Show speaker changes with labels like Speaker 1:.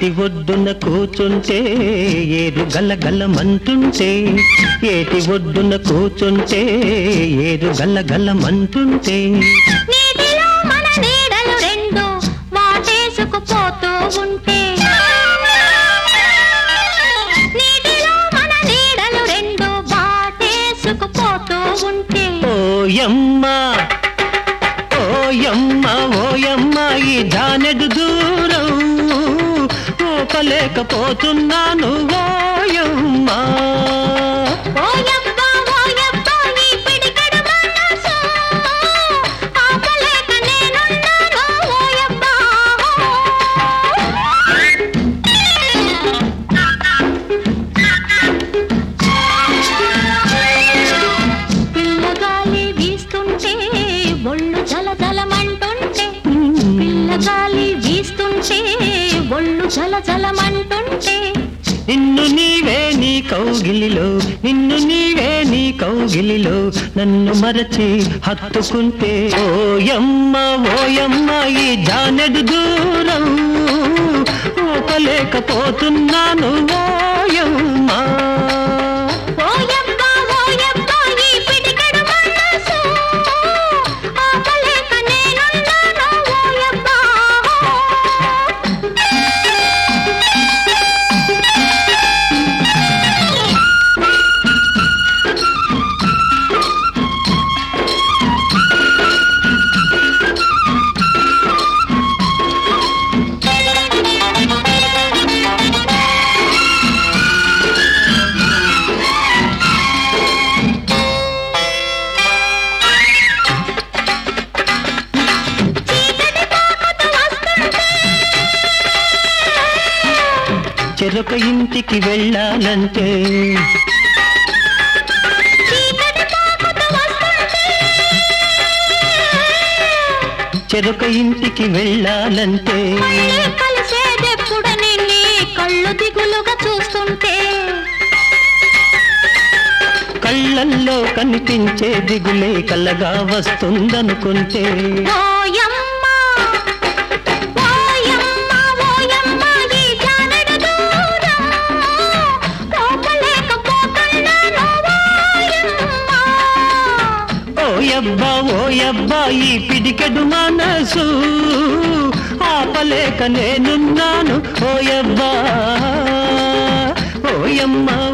Speaker 1: ఏటి ఒడ్డున కూర్చుంటే ఏరు గల్లగల్లమంటుంటే ఏటి ఒడ్డున కూర్చుంటే ఏరు గల్లగల్లమంటుంటే
Speaker 2: నీటిలో మన నీడలు రెండు వాటేసుకుపోతూ ఉంటే నీటిలో మన నీడలు రెండు వాటేసుకుపోతూ ఉంటే
Speaker 1: ఓయమ్మ ఓయమ్మ ఓయమ్మ ఈ జానెడు దూరం ఓపలేకపోతున్నాను ఓయమ్మ
Speaker 2: ఓయబ్బా ఓయబ్బా ఈ పిడికెడు మనసు ఆపలేక నేనున్నాను ఓయబ్బా పిల్లగాలి వీస్తుంటే ఒళ్ళు జలజలమంటుంటే పిల్లగాలి వీస్తుంటే ఒళ్ళు జలజలమంటుంటే
Speaker 1: నిన్ను నీవే నీ కౌగిలిలో నిన్ను నీవే నీ కౌగిలిలో నన్ను మరచి హత్తుకుంటే ఓయమ్మ ఓయమ్మ ఈ జానెడు దూరం ఊపలేకపోతున్నాను ఓయమ్మ
Speaker 2: ఓయబ్బా ఓయబ్బా ఈ పిడికెడు మనసు ఆపలేక నేనున్నాను ఓయబ్బా చీకటి పాకతో వస్తుంటే
Speaker 1: చెరొక ఇంటికి వెళ్ళాలంటే
Speaker 2: చీకటి పాకతో వస్తుంటే
Speaker 1: చెరొక ఇంటికి వెళ్ళాలంటే
Speaker 2: మళ్ళీ కలిసేదెప్పుడని నీ కళ్ళు దిగులుగా చూస్తుంటే
Speaker 1: కళ్ళల్లో కనిపించే దిగులే కలగా వస్తుందనుకుంటే
Speaker 2: ఓయమ్మ ఓయమ్మ ఓయమ్మ ఈ జానెడు దూరం పోకలేకపోతున్నాను ఓయమ్మ
Speaker 1: ఓయబ్బా ఓయబ్బా ఈ పిడికెడు మనసు ఆపలేక నేనున్నాను ఓయబ్బా ఓయమ్మ